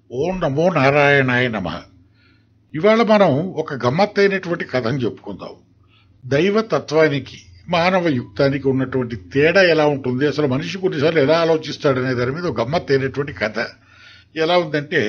ఓం నమో నారాయణాయ నమ ఇవాళ మనం ఒక గమ్మత్తైనటువంటి కథను చెప్పుకుందాం దైవ తత్వానికి మానవ యుక్తానికి ఉన్నటువంటి తేడా ఎలా ఉంటుంది అసలు మనిషి కొన్నిసార్లు ఎలా ఆలోచిస్తాడనే దాని మీద ఒక గమ్మత్తైనటువంటి కథ ఎలా ఉందంటే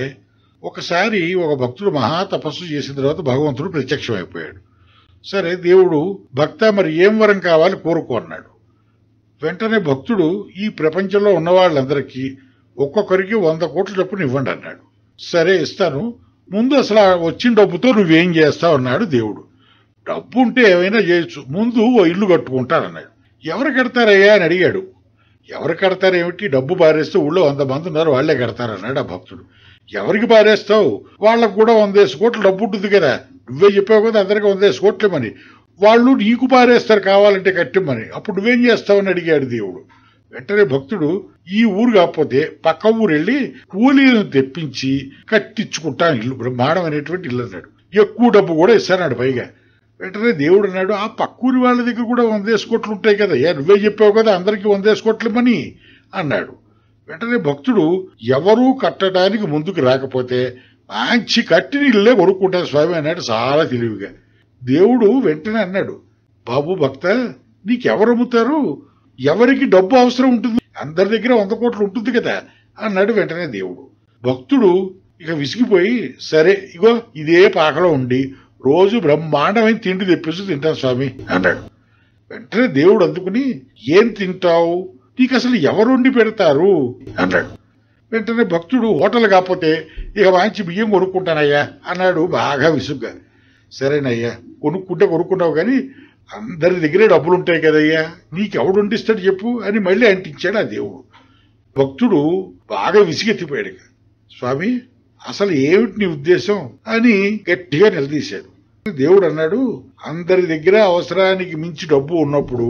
ఒకసారి ఒక భక్తుడు మహా తపస్సు చేసిన తర్వాత భగవంతుడు ప్రత్యక్షమైపోయాడు సరే దేవుడు భక్త మరి ఏం వరం కావాలి కోరుకో అన్నాడు వెంటనే భక్తుడు ఈ ప్రపంచంలో ఉన్న వాళ్ళందరికీ ఒక్కొక్కరికి వంద కోట్ల డబ్బును ఇవ్వండి అన్నాడు సరే ఇస్తాను ముందు అసలు ఆ వచ్చిన డబ్బుతో నువ్వేం చేస్తావు అన్నాడు దేవుడు డబ్బు ఉంటే ఏమైనా చేయొచ్చు ముందు ఓ ఇల్లు కట్టుకుంటానన్నాడు ఎవరు కడతారయ్యా అని అడిగాడు ఎవరు కడతారేమిటి డబ్బు పారేస్తే ఊళ్ళో వంద మంది ఉన్నారు వాళ్లే కడతారన్నాడు ఆ భక్తుడు ఎవరికి పారేస్తావు వాళ్ళకు కూడా వందేసి కోట్లు డబ్బు ఉంటుంది కదా నువ్వే చెప్పావు కదా అందరికీ వందేసి కోట్లేమని వాళ్ళు నీకు పారేస్తారు కావాలంటే కట్టిమ్మని అప్పుడు నువ్వేం చేస్తావని అడిగాడు దేవుడు వెంటనే భక్తుడు ఈ ఊరు కాకపోతే పక్క ఊరు వెళ్ళి కూలీలను తెప్పించి కట్టించుకుంటాను ఇల్లు బ్రహ్మాండం అనేటువంటి ఇల్లు అన్నాడు ఎక్కువ డబ్బు కూడా ఇస్తానాడు పైగా వెంటనే దేవుడు అన్నాడు ఆ పక్కూరి వాళ్ళ దగ్గర కూడా వందేసి కోట్లు ఉంటాయి కదా ఏ నువ్వే చెప్పావు కదా అందరికీ వందేసి కోట్లమని అన్నాడు వెంటనే భక్తుడు ఎవరూ కట్టడానికి ముందుకు రాకపోతే మంచి కట్టిన ఇల్లే కొనుక్కుంటాను స్వామి అన్నాడు చాలా తెలివిగా దేవుడు వెంటనే అన్నాడు బాబు భక్త నీకెవరు అమ్ముతారు ఎవరికి డబ్బు అవసరం ఉంటుంది అందరి దగ్గర వంద కోట్లు ఉంటుంది కదా అన్నాడు వెంటనే దేవుడు భక్తుడు ఇక విసిగిపోయి సరే ఇగో ఇదే పాకలో ఉండి రోజు బ్రహ్మాండమైన తిండి తెప్పిస్తూ తింటాను స్వామి అన్నాడు వెంటనే దేవుడు అందుకుని ఏం తింటావు నీకు అసలు ఎవరు వండి పెడతారు అన్నాడు వెంటనే భక్తుడు హోటల్ కాకపోతే ఇక మంచి బియ్యం కొనుక్కుంటానయ్యా అన్నాడు బాగా విసుగ్గా సరేనయ్యా కొనుక్కుంటే కొనుక్కున్నావు కానీ అందరి దగ్గరే డబ్బులు ఉంటాయి కదయ్యా నీకెవడు వండిస్తాడు చెప్పు అని మళ్ళీ అంటించాడు ఆ దేవుడు భక్తుడు బాగా విసిగెత్తిపోయాడు ఇక. స్వామి అసలు ఏమిటి నీ ఉద్దేశం అని గట్టిగా నిలదీశాడు దేవుడు అన్నాడు అందరి దగ్గర అవసరానికి మించి డబ్బు ఉన్నప్పుడు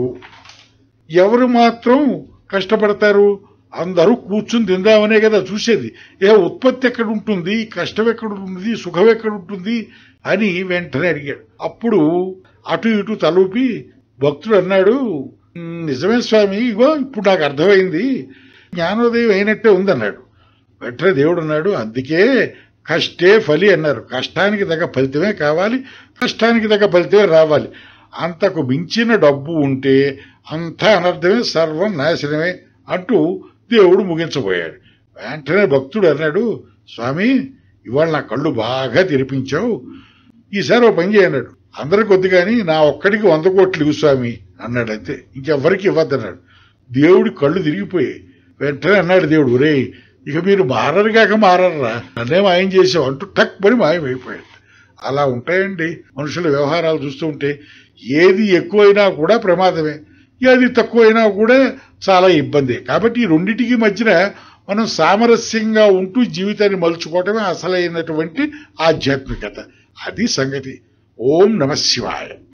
ఎవరు మాత్రం కష్టపడతారు అందరూ కూర్చుని తిందామనే కదా చూసేది ఏ ఉత్పత్తి ఎక్కడ ఉంటుంది కష్టం ఎక్కడ ఉంటుంది సుఖం ఎక్కడ ఉంటుంది అని వెంటనే అడిగాడు అప్పుడు అటు ఇటు తలూపి భక్తుడు అన్నాడు "ఉమ్, నిజమే స్వామి ఇగో ఇప్పుడు నాకు అర్థమైంది జ్ఞానోదయం అయినట్టే ఉందన్నాడు వెంటనే దేవుడు అన్నాడు అందుకే కష్టే ఫలి అన్నారు కష్టానికి తగ్గ ఫలితమే కావాలి కష్టానికి తగ్గ ఫలితమే రావాలి అంతకు మించిన డబ్బు ఉంటే అంతా అనర్థమే సర్వం నాశనమే అంటూ దేవుడు ముగించబోయాడు వెంటనే భక్తుడు అన్నాడు స్వామి ఇవాళ నా కళ్ళు బాగా తెరిపించావు ఈసారి ఓ పని చేయన్నాడు అందరికి వద్దు కానీ నా ఒక్కడికి వంద కోట్లు ఇవ్వు స్వామి అన్నాడు అంతే ఇంకెవ్వరికి ఇవ్వద్దన్నాడు దేవుడి కళ్ళు తిరిగిపోయాయి వెంటనే అన్నాడు దేవుడు ఒరే ఇక మీరు మారరు కాక మారర్రా నన్నే మాయం చేసావు అంటూ టక్ పడి మాయమైపోయాడు అలా ఉంటాయండి మనుషుల వ్యవహారాలు చూస్తూ ఉంటే ఏది ఎక్కువైనా కూడా ప్రమాదమే ఏది తక్కువైనా కూడా చాలా ఇబ్బంది కాబట్టి ఈ రెండింటికి మధ్యన మనం సామరస్యంగా ఉంటూ జీవితాన్ని మలుచుకోవటమే అసలైనటువంటి ఆధ్యాత్మికత అది సంగతి ఓం నమ శివాయ